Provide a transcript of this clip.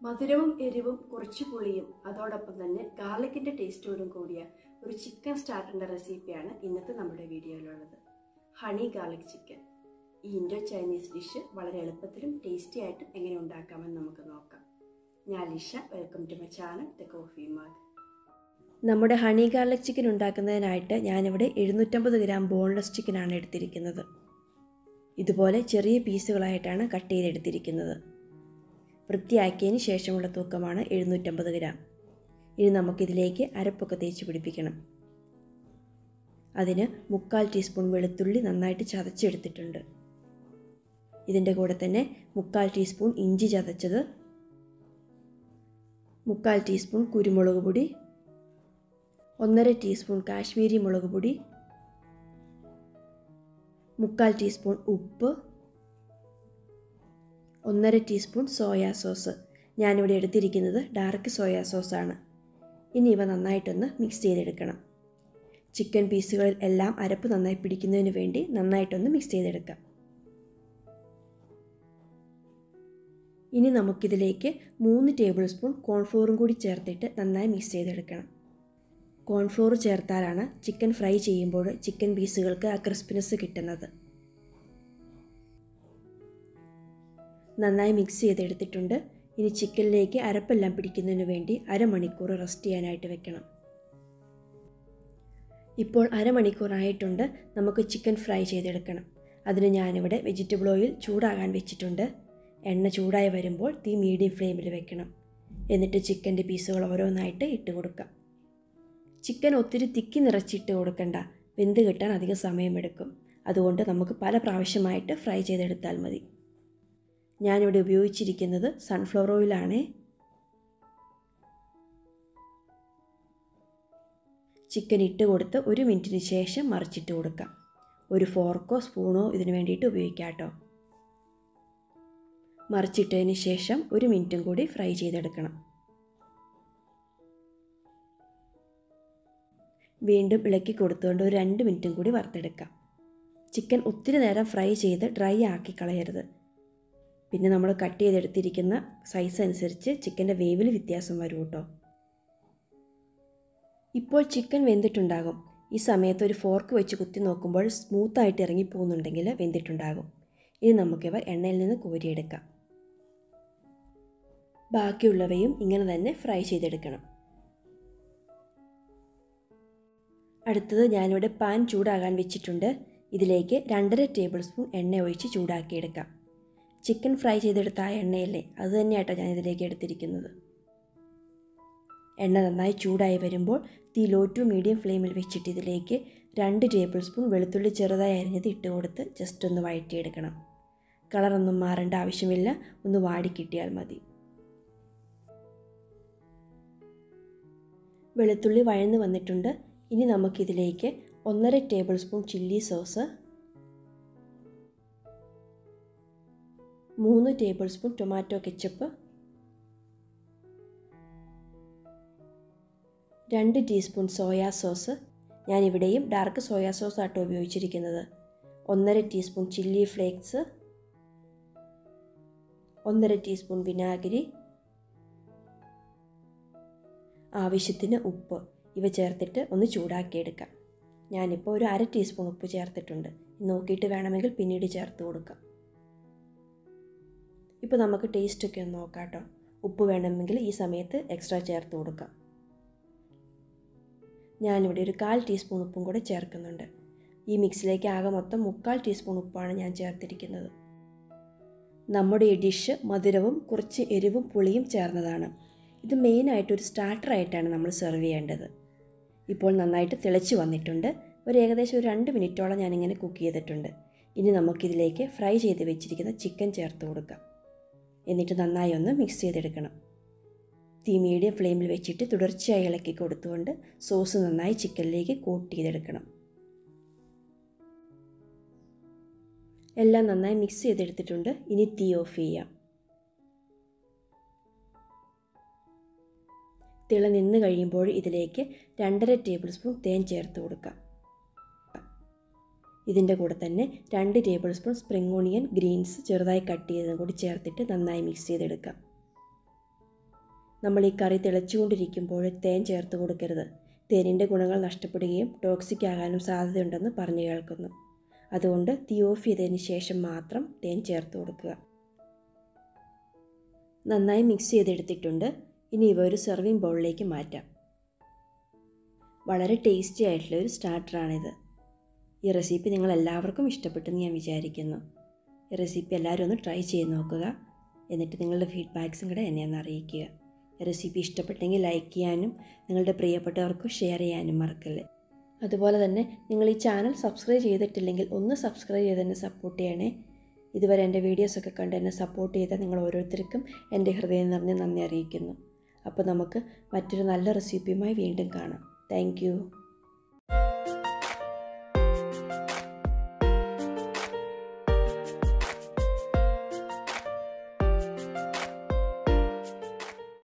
മധുരവും എരിവും കുറച്ച് പുളിയും അതോടൊപ്പം തന്നെ ഗാർലിക്കിന്റെ ടേസ്റ്റോടും കൂടിയ ഒരു ചിക്കൻ സ്റ്റാർട്ടറിന്റെ റെസിപ്പിയാണ് ഇന്നത്തെ നമ്മുടെ വീഡിയോയിലുള്ളത് ഹണി ഗാർലിക് ചിക്കൻ ഈ ഇൻഡോ ചൈനീസ് ഡിഷ് വളരെ എളുപ്പത്തിലും ടേസ്റ്റി ആയിട്ടും എങ്ങനെ ഉണ്ടാക്കാമെന്ന് നമുക്ക് നോക്കാം ഞാൻ Lisha welcome to my channel the coffee mat നമ്മുടെ ഹണി ഗാർലിക് ചിക്കൻ ഉണ്ടാക്കുന്നതിനായിട്ട് ഞാനിവിടെ എഴുന്നൂറ്റമ്പത് ഗ്രാം ബോൺലെസ് ചിക്കനാണ് എടുത്തിരിക്കുന്നത് ഇതുപോലെ ചെറിയ പീസുകളായിട്ടാണ് കട്ട് ചെയ്തെടുത്തിരിക്കുന്നത് വൃത്തിയാക്കിയതിന് ശേഷമുള്ള തൂക്കമാണ് എഴുന്നൂറ്റമ്പത് ഗ്രാം ഇനി നമുക്കിതിലേക്ക് അരപ്പൊക്കെ തേച്ച് പിടിപ്പിക്കണം അതിന് മുക്കാൽ ടീസ്പൂൺ വെളുത്തുള്ളി നന്നായിട്ട് ചതച്ചെടുത്തിട്ടുണ്ട് ഇതിൻ്റെ കൂടെ തന്നെ മുക്കാൽ ടീസ്പൂൺ ഇഞ്ചി ചതച്ചത് മുക്കാൽ ടീസ്പൂൺ കുരുമുളക് പൊടി ഒന്നര ടീസ്പൂൺ കാശ്മീരി മുളക് പൊടി മുക്കാൽ ടീസ്പൂൺ ഉപ്പ് ഒന്നര ടീസ്പൂൺ സോയാ സോസ് ഞാനിവിടെ എടുത്തിരിക്കുന്നത് ഡാർക്ക് സോയാ സോസാണ് ഇനി ഇവ നന്നായിട്ടൊന്ന് മിക്സ് ചെയ്തെടുക്കണം ചിക്കൻ പീസുകളിൽ എല്ലാം അരപ്പ് നന്നായി പിടിക്കുന്നതിന് വേണ്ടി നന്നായിട്ടൊന്ന് മിക്സ് ചെയ്തെടുക്കാം ഇനി നമുക്കിതിലേക്ക് മൂന്ന് ടേബിൾ സ്പൂൺ കോൺഫ്ലോറും കൂടി ചേർത്തിട്ട് നന്നായി മിക്സ് ചെയ്തെടുക്കണം കോൺഫ്ലോർ ചേർത്താലാണ് ചിക്കൻ ഫ്രൈ ചെയ്യുമ്പോൾ ചിക്കൻ പീസുകൾക്ക് ആ ക്രിസ്പിനെസ് കിട്ടുന്നത് നന്നായി മിക്സ് ചെയ്തെടുത്തിട്ടുണ്ട് ഇനി ചിക്കനിലേക്ക് അരപ്പെല്ലാം പിടിക്കുന്നതിന് വേണ്ടി അരമണിക്കൂർ റെസ്റ്റ് ചെയ്യാനായിട്ട് വെക്കണം ഇപ്പോൾ അരമണിക്കൂർ ആയിട്ടുണ്ട് നമുക്ക് ചിക്കൻ ഫ്രൈ ചെയ്തെടുക്കണം അതിന് ഞാനിവിടെ വെജിറ്റബിൾ ഓയിൽ ചൂടാകാൻ വെച്ചിട്ടുണ്ട് എണ്ണ ചൂടായി വരുമ്പോൾ തീ മീഡിയം ഫ്ലെയിമിൽ വെക്കണം എന്നിട്ട് ചിക്കൻ്റെ പീസുകൾ ഓരോന്നായിട്ട് ഇട്ട് കൊടുക്കാം ചിക്കൻ ഒത്തിരി തിക്കി നിറച്ചിട്ട് കൊടുക്കണ്ട വെന്ത് കിട്ടാൻ അധികം സമയമെടുക്കും അതുകൊണ്ട് നമുക്ക് പല പ്രാവശ്യമായിട്ട് ഫ്രൈ ചെയ്തെടുത്താൽ മതി ഞാനിവിടെ ഉപയോഗിച്ചിരിക്കുന്നത് സൺഫ്ലവർ ഓയിലാണ് ചിക്കൻ ഇട്ട് കൊടുത്ത് ഒരു മിനിറ്റിന് ശേഷം മറിച്ചിട്ട് കൊടുക്കാം ഒരു ഫോർക്കോ സ്പൂണോ ഇതിന് വേണ്ടിയിട്ട് ഉപയോഗിക്കാം കേട്ടോ മറിച്ചിട്ടതിന് ശേഷം ഒരു മിനിറ്റും കൂടി ഫ്രൈ ചെയ്തെടുക്കണം വീണ്ടും ഇളക്കി കൊടുത്തുകൊണ്ട് ഒരു രണ്ട് മിനിറ്റും കൂടി വറുത്തെടുക്കാം ചിക്കൻ ഒത്തിരി നേരം ഫ്രൈ ചെയ്ത് ഡ്രൈ ആക്കി കളയരുത് പിന്നെ നമ്മൾ കട്ട് ചെയ്തെടുത്തിരിക്കുന്ന സൈസ് അനുസരിച്ച് ചിക്കൻ്റെ വേവിൽ വ്യത്യാസം വരും കേട്ടോ ഇപ്പോൾ ചിക്കൻ വെന്തിട്ടുണ്ടാകും ഈ സമയത്ത് ഒരു ഫോർക്ക് വെച്ച് കുത്തി നോക്കുമ്പോൾ സ്മൂത്തായിട്ട് ഇറങ്ങി പോകുന്നുണ്ടെങ്കിൽ വെന്തിട്ടുണ്ടാകും ഇനി നമുക്കിവ എണ്ണയിൽ നിന്ന് കോരിയെടുക്കാം ബാക്കിയുള്ളവയും ഇങ്ങനെ തന്നെ ഫ്രൈ ചെയ്തെടുക്കണം അടുത്തത് ഞാനിവിടെ പാൻ ചൂടാകാൻ വെച്ചിട്ടുണ്ട് ഇതിലേക്ക് രണ്ടര ടേബിൾ സ്പൂൺ എണ്ണ ഒഴിച്ച് ചൂടാക്കിയെടുക്കാം ചിക്കൻ ഫ്രൈ ചെയ്തെടുത്ത ആ എണ്ണയല്ലേ അത് തന്നെയാട്ടോ ഞാൻ ഇതിലേക്ക് എടുത്തിരിക്കുന്നത് എണ്ണ നന്നായി ചൂടായി വരുമ്പോൾ തീ ലോ ടു മീഡിയം ഫ്ലെയിമിൽ വെച്ചിട്ട് ഇതിലേക്ക് രണ്ട് ടേബിൾ സ്പൂൺ വെളുത്തുള്ളി ചെറുതായി അരിഞ്ഞത് ഇട്ട് കൊടുത്ത് ജസ്റ്റ് ഒന്ന് വഴറ്റിയെടുക്കണം കളറൊന്നും മാറേണ്ട ആവശ്യമില്ല ഒന്ന് വാടി കിട്ടിയാൽ മതി വെളുത്തുള്ളി വഴന്ന് വന്നിട്ടുണ്ട് ഇനി നമുക്കിതിലേക്ക് ഒന്നര ടേബിൾ സ്പൂൺ ചില്ലി സോസ് മൂന്ന് ടേബിൾ സ്പൂൺ ടൊമാറ്റോ കെച്ചപ്പ് രണ്ട് ടീസ്പൂൺ സോയാ സോസ് ഞാനിവിടെയും ഡാർക്ക് സോയാ സോസ് ആട്ടോ ഉപയോഗിച്ചിരിക്കുന്നത് ഒന്നര ടീസ്പൂൺ ചില്ലി ഫ്ലേക്സ് ഒന്നര ടീസ്പൂൺ വിനാഗിരി ആവശ്യത്തിന് ഉപ്പ് ഇവ ചേർത്തിട്ട് ഒന്ന് ചൂടാക്കിയെടുക്കാം ഞാനിപ്പോൾ ഒരു അര ടീസ്പൂൺ ഉപ്പ് ചേർത്തിട്ടുണ്ട് നോക്കിയിട്ട് വേണമെങ്കിൽ പിന്നീട് ചേർത്ത് കൊടുക്കാം ഇപ്പോൾ നമുക്ക് ടേസ്റ്റൊക്കെ ഒന്ന് നോക്കാം കേട്ടോ ഉപ്പ് വേണമെങ്കിൽ ഈ സമയത്ത് എക്സ്ട്രാ ചേർത്ത് കൊടുക്കാം ഞാനിവിടെ ഒരു കാൽ ടീസ്പൂൺ ഉപ്പും കൂടെ ചേർക്കുന്നുണ്ട് ഈ മിക്സിലേക്ക് ആകെ മൊത്തം മുക്കാൽ ടീസ്പൂൺ ഉപ്പാണ് ഞാൻ ചേർത്തിരിക്കുന്നത് നമ്മുടെ ഈ ഡിഷ് മധുരവും കുറച്ച് എരിവും പുളിയും ചേർന്നതാണ് ഇത് മെയിനായിട്ട് ഒരു സ്റ്റാർട്ടറായിട്ടാണ് നമ്മൾ സെർവ് ചെയ്യേണ്ടത് ഇപ്പോൾ നന്നായിട്ട് തിളച്ച് വന്നിട്ടുണ്ട് ഒരു ഏകദേശം ഒരു രണ്ട് മിനിറ്റോളം ഞാനിങ്ങനെ കുക്ക് ചെയ്തിട്ടുണ്ട് ഇനി നമുക്കിതിലേക്ക് ഫ്രൈ ചെയ്ത് വെച്ചിരിക്കുന്ന ചിക്കൻ ചേർത്ത് കൊടുക്കാം എന്നിട്ട് നന്നായി ഒന്ന് മിക്സ് ചെയ്തെടുക്കണം തീ മീഡിയം ഫ്ലെയിമിൽ വെച്ചിട്ട് തുടർച്ചയായി ഇളക്കി കൊടുത്തുകൊണ്ട് സോസ് നന്നായി ചിക്കനിലേക്ക് കോട്ട് ചെയ്തെടുക്കണം എല്ലാം നന്നായി മിക്സ് ചെയ്തെടുത്തിട്ടുണ്ട് ഇനി തീ ഓഫ് ചെയ്യാം തിള നിന്ന് കഴിയുമ്പോൾ ഇതിലേക്ക് രണ്ടര ടേബിൾ സ്പൂൺ തേൻ ചേർത്ത് കൊടുക്കാം ഇതിൻ്റെ കൂടെ തന്നെ രണ്ട് tablespoon spring onion greens ചെറുതായി കട്ട് ചെയ്തതും കൂടി ചേർത്തിട്ട് നന്നായി മിക്സ് ചെയ്തെടുക്കാം നമ്മൾ ഈ കറി തിളച്ചുകൊണ്ടിരിക്കുമ്പോൾ തേൻ ചേർത്ത് കൊടുക്കരുത് തേനിൻ്റെ ഗുണങ്ങൾ നഷ്ടപ്പെടുകയും ടോക്സിക് ആകാനും സാധ്യതയുണ്ടെന്ന് പറഞ്ഞു കേൾക്കുന്നു അതുകൊണ്ട് തീ ഓഫ് ചെയ്തതിന് ശേഷം മാത്രം തേൻ ചേർത്ത് കൊടുക്കുക നന്നായി മിക്സ് ചെയ്തെടുത്തിട്ടുണ്ട് ഇനി ഇവ ഒരു സെർവിങ് ബൗളിലേക്ക് മാറ്റാം വളരെ ടേസ്റ്റി ആയിട്ടുള്ള ഒരു സ്റ്റാർട്ടറാണിത് ഈ റെസിപ്പി നിങ്ങൾ എല്ലാവർക്കും ഇഷ്ടപ്പെട്ടെന്ന് ഞാൻ വിചാരിക്കുന്നു ഈ റെസിപ്പി എല്ലാവരും ഒന്ന് ട്രൈ ചെയ്ത് നോക്കുക എന്നിട്ട് നിങ്ങളുടെ ഫീഡ്ബാക്സും കൂടെ എന്നെ ഒന്ന് അറിയിക്കുക ഈ റെസിപ്പി ഇഷ്ടപ്പെട്ടെങ്കിൽ ലൈക്ക് ചെയ്യാനും നിങ്ങളുടെ പ്രിയപ്പെട്ടവർക്ക് ഷെയർ ചെയ്യാനും മറക്കല്ലേ അതുപോലെ തന്നെ നിങ്ങൾ ഈ ചാനൽ സബ്സ്ക്രൈബ് ചെയ്തിട്ടില്ലെങ്കിൽ ഒന്ന് സബ്സ്ക്രൈബ് ചെയ്ത് എന്നെ സപ്പോർട്ട് ചെയ്യണേ ഇതുവരെ എൻ്റെ വീഡിയോസൊക്കെ കണ്ട് എന്നെ സപ്പോർട്ട് ചെയ്ത നിങ്ങൾ ഓരോരുത്തർക്കും എൻ്റെ ഹൃദയം നിറഞ്ഞ് നന്ദി അറിയിക്കുന്നു അപ്പോൾ നമുക്ക് മറ്റൊരു നല്ല റെസിപ്പിയുമായി വീണ്ടും കാണാം താങ്ക്